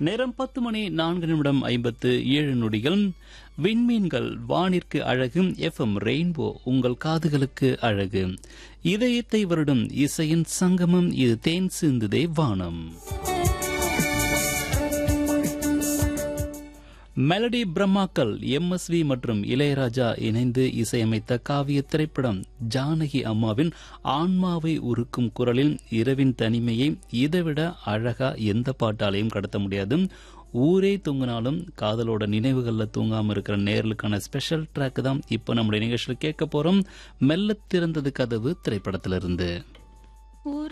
நேரம் பத்து மணி நான்கு நிமிடம் ஐம்பத்து ஏழு நொடிகள் விண்மீன்கள் வானிற்கு அழகு எஃப்எம் ரெயின்போ உங்கள் காதுகளுக்கு அழகு இதயத்தை வருடும் இசையின் சங்கமம் இது தேன் சிந்துதே வானம் மெலடி பிரம்மாக்கள் எம்எஸ்வி மற்றும் இளையராஜா இணைந்து இசையமைத்த காவிய திரைப்படம் ஜானகி அம்மாவின் ஆன்மாவை உருக்கும் குரலில் இரவின் தனிமையை இதைவிட அழகா எந்த பாட்டாலையும் கடத்த முடியாது ஊரே தூங்கினாலும் காதலோட நினைவுகள்ல தூங்காம இருக்கிற நேர்களுக்கான ஸ்பெஷல் ட்ராக் தான் இப்போ நம்முடைய நிகழ்ச்சியில் கேட்க போறோம் மெல்ல திறந்தது கதவு திரைப்படத்திலிருந்து